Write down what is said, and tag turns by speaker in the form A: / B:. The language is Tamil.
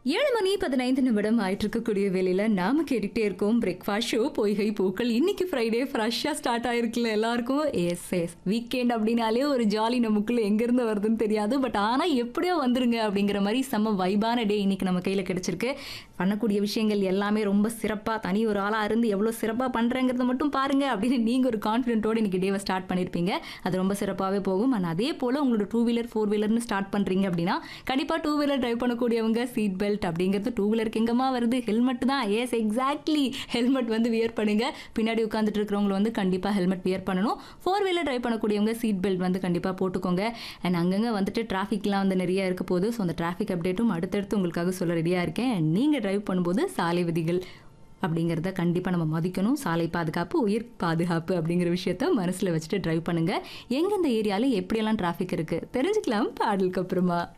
A: ஏழு மணி பதினைந்து நிமிடம் ஆயிட்டு இருக்கக்கூடிய வேலையில நாம கேட்டுக்கிட்டே இருக்கோம் பிரேக்ஃபாஸ்ட் ஷோ பொய்கை பூக்கள் இன்னைக்கு ஃப்ரைடே ஃப்ரெஷ்ஷாக ஸ்டார்ட் ஆயிருக்குல்ல எல்லாருக்கும் எஸ் எஸ் வீக்கெண்ட் அப்படின்னாலே ஒரு ஜாலி நமக்குள்ள எங்கேருந்து வருதுன்னு தெரியாது பட் ஆனால் எப்படியோ வந்துருங்க அப்படிங்கிற மாதிரி செம்ம வைபான டே இன்னைக்கு நம்ம கையில் கிடைச்சிருக்கு பண்ணக்கூடிய விஷயங்கள் எல்லாமே ரொம்ப சிறப்பாக தனி ஒரு ஆளாக இருந்து எவ்வளோ சிறப்பாக பண்ணுறேங்கிறத மட்டும் பாருங்க அப்படின்னு நீங்கள் ஒரு கான்ஃபிடென்ட்டோட இன்னைக்கு டேவை ஸ்டார்ட் பண்ணியிருப்பீங்க அது ரொம்ப சிறப்பாகவே போகும் ஆனால் அதே போல் உங்களோட டூ வீலர் ஃபோர் வீலர்னு ஸ்டார்ட் பண்ணுறீங்க அப்படின்னா கண்டிப்பாக டூ வீலர் டிரைவ் பண்ணக்கூடியவங்க சீட் பெல்ட் அப்படிங்கிறது டூ வீலருக்கு எங்கம்மா வருது ஹெல்மெட் தான் எஸ் எக்ஸாக்ட்லி ஹெல்மெட் வந்து வியர் பண்ணுங்க பின்னாடி உட்காந்துட்டு இருக்கிறவங்க வந்து கண்டிப்பாக ஹெல்மெட் வியர் பண்ணணும் ஃபோர் வீலர் டிரைவ் பண்ணக்கூடியவங்க சீட் பெல்ட் வந்து கண்டிப்பாக போட்டுக்கோங்க அண்ட் அங்கங்கே வந்துட்டு டிராஃபிக்லாம் வந்து நிறைய இருக்க போகுது ஸோ அந்த டிராஃபிக் அப்டேட்டும் அடுத்தடுத்து உங்களுக்காக சொல்ல ரெடியாக இருக்கேன் நீங்கள் டிரைவ் பண்ணும்போது சாலை விதிகள் அப்படிங்கிறத கண்டிப்பாக நம்ம மதிக்கணும் சாலை பாதுகாப்பு உயிர் பாதுகாப்பு அப்படிங்கிற விஷயத்த மனசில் வச்சுட்டு டிரைவ் பண்ணுங்கள் எங்கெந்த ஏரியாவில் எப்படியெல்லாம் டிராஃபிக் இருக்குது தெரிஞ்சுக்கலாம் பாடலுக்கு அப்புறமா